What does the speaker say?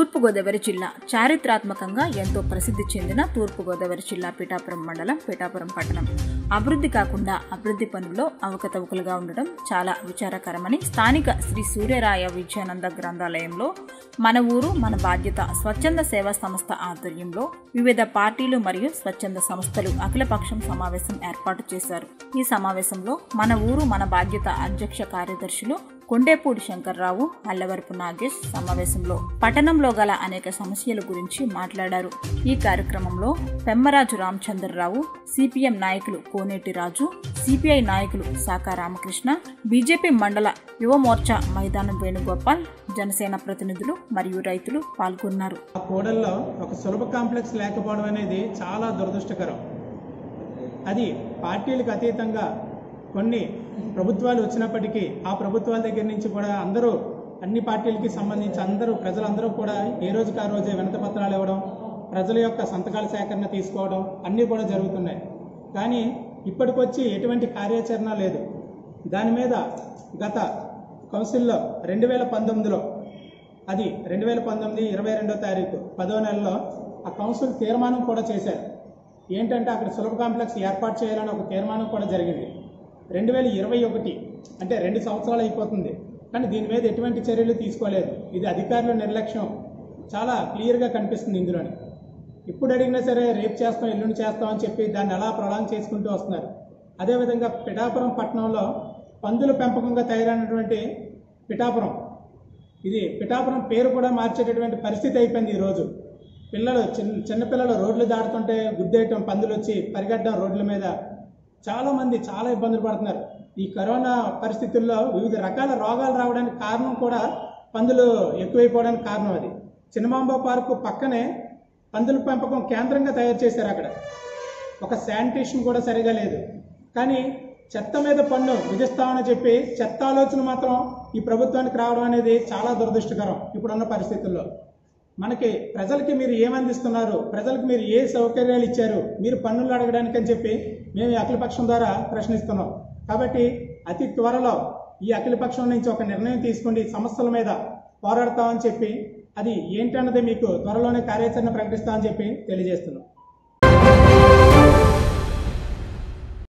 తూర్పుగోదావరి జిల్లా చారిత్రాత్మకంగా ఎంతో ప్రసిద్ధి చెందిన తూర్పుగోదావరి జిల్లా పిఠాపురం మండలం పిఠాపురం పట్టణం అభివృద్ధి కాకుండా అభివృద్ధి పనుల్లో అవకతవకలుగా ఉండడం చాలా విచారకరమని స్థానిక శ్రీ సూర్యరాయ విజయానంద గ్రంథాలయంలో మన ఊరు మన బాధ్యత స్వచ్ఛంద సేవా సంస్థ ఆధ్వర్యంలో వివిధ పార్టీలు మరియు స్వచ్ఛంద సంస్థలు అఖిలపక్షం సమావేశం ఏర్పాటు చేశారు ఈ సమావేశంలో మన ఊరు మన బాధ్యత అధ్యక్ష కార్యదర్శులు కొండేపూడి శంకర్రావు అల్లవరపు నాగేష్ సమావేశంలో పట్టణంలో గల అనేక సమస్యల గురించి మాట్లాడారు ఈ కార్యక్రమంలో పెమ్మరాజు రామచంద్రరావు సిపిఎం నాయకులు కోనేటి రాజు సిపిఐ నాయకులు శాఖ రామకృష్ణ బీజేపీ మండల యువ మోర్చా మైదానం వేణుగోపాల్ జనసేన ప్రతినిధులు మరియు రైతులు పాల్గొన్నారు ఆ కూడల్లో ఒక సులభ కాంప్లెక్స్ లేకపోవడం అనేది చాలా దురదృష్టకరం అది పార్టీలకు అతీతంగా కొన్ని ప్రభుత్వాలు వచ్చినప్పటికీ ఆ ప్రభుత్వాల దగ్గర నుంచి కూడా అందరూ అన్ని పార్టీలకి సంబంధించి అందరూ ప్రజలందరూ కూడా ఏ రోజుకి ఆ రోజే వినతి పత్రాలు ఇవ్వడం ప్రజల యొక్క సంతకాల సేకరణ తీసుకోవడం అన్నీ కూడా జరుగుతున్నాయి కానీ ఇప్పటికొచ్చి ఎటువంటి కార్యాచరణ లేదు దాని మీద గత కౌన్సిల్లో రెండు వేల పంతొమ్మిదిలో అది రెండు వేల పంతొమ్మిది ఇరవై రెండో తారీఖు పదో నెలలో ఆ కౌన్సిల్ తీర్మానం కూడా చేశారు ఏంటంటే అక్కడ సులభ కాంప్లెక్స్ ఏర్పాటు చేయాలని ఒక తీర్మానం కూడా జరిగింది రెండు వేల ఇరవై ఒకటి అంటే రెండు సంవత్సరాలు అయిపోతుంది కానీ దీని మీద ఎటువంటి చర్యలు తీసుకోలేదు ఇది అధికారుల నిర్లక్ష్యం చాలా క్లియర్గా కనిపిస్తుంది ఇందులోని ఇప్పుడు అడిగినా సరే రేపు చేస్తాం ఎల్లుండి చేస్తాం అని చెప్పి దాన్ని అలా ప్రొలాంగ్ చేసుకుంటూ వస్తున్నారు అదేవిధంగా పిఠాపురం పట్టణంలో పందుల పెంపకంగా తయారైనటువంటి పిఠాపురం ఇది పిఠాపురం పేరు కూడా మార్చేటటువంటి పరిస్థితి అయిపోయింది ఈరోజు పిల్లలు చిన్న చిన్నపిల్లలు రోడ్లు దాటుతుంటే గుద్దేయటం పందులు వచ్చి పరిగెట్టడం రోడ్ల మీద చాలా మంది చాలా ఇబ్బందులు పడుతున్నారు ఈ కరోనా పరిస్థితుల్లో వివిధ రకాల రోగాలు రావడానికి కారణం కూడా పందులు ఎక్కువైపోవడానికి కారణం అది చిన్నమాంబ పార్కు పక్కనే పందుల పెంపకం కేంద్రంగా తయారు చేశారు అక్కడ ఒక శానిటేషన్ కూడా సరిగా లేదు కానీ చెత్త మీద పన్ను విధిస్తామని చెప్పి చెత్త ఆలోచన మాత్రం ఈ ప్రభుత్వానికి రావడం అనేది చాలా దురదృష్టకరం ఇప్పుడున్న పరిస్థితుల్లో మనకి ప్రజలకి మీరు ఏమందిస్తున్నారు ప్రజలకు మీరు ఏ సౌకర్యాలు ఇచ్చారు మీరు పన్నులు అడగడానికి అని చెప్పి మేము ఈ అఖిలపక్షం ద్వారా ప్రశ్నిస్తున్నాం కాబట్టి అతి త్వరలో ఈ అఖిలపక్షం నుంచి ఒక నిర్ణయం తీసుకోండి సమస్యల మీద పోరాడతామని చెప్పి అది ఏంటన్నది మీకు త్వరలోనే కార్యాచరణ ప్రకటిస్తామని చెప్పి తెలియజేస్తున్నాం